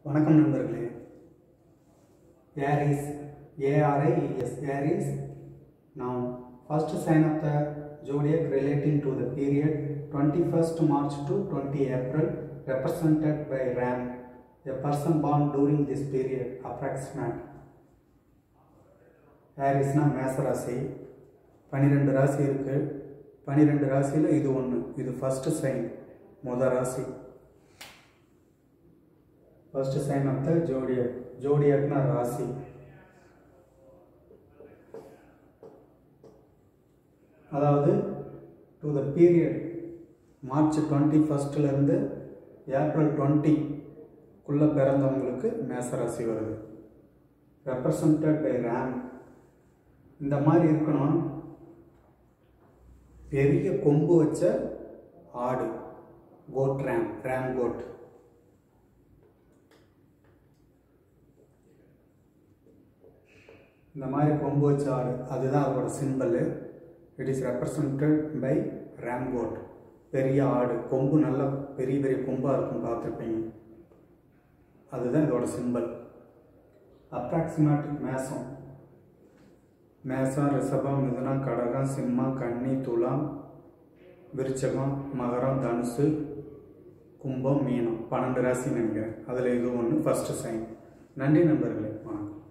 வணக்கம் நண்பர்களே Aries A R I S Aries now first sign of the zodiac relating to the period 21st March to 20 April represented by Ram a person born during this period approximate ஏரிஸ்னா மேச ராசி பன்னிரெண்டு ராசி இருக்கு பன்னிரெண்டு ராசியில் இது ஒன்று இது ஃபர்ஸ்ட் சைன் முத ராசி first sign of the zodiac ஜோடியக்னா ராசி அதாவது to the period March twenty ஃபஸ்ட்லேருந்து ஏப்ரல் டுவெண்ட்டிக்குள்ளே பிறந்தவங்களுக்கு மேசராசி வருது ரெப்ரசன்டட் பை ரேம் இந்த மாதிரி இருக்கணும் பெரிய கொம்பு வச்ச ஆடு கோட் ரேம் ரேம் கோட் இந்த மாதிரி கொம்பு வச்ச ஆடு அதுதான் அதோட simple it is represented by ram goat பெரிய ஆடு கொம்பு நல்லா பெரிய பெரிய கொம்பாக இருக்கும் பார்த்துருப்பீங்க அதுதான் இதோட சிம்பிள் அப்ராக்சிமேட் மேசம் மேசம் ரிஷபம் மிதுனம் கடகம் சிம்மம் கன்னி துலாம் விருச்சகம் மகரம் தனுசு கும்பம் மீனம் பன்னெண்டு ராசின்னு நினைக்கிறேன் அதில் இது ஒன்று ஃபஸ்ட்டு சைன் நன்றி நண்பர்களே வணக்கம்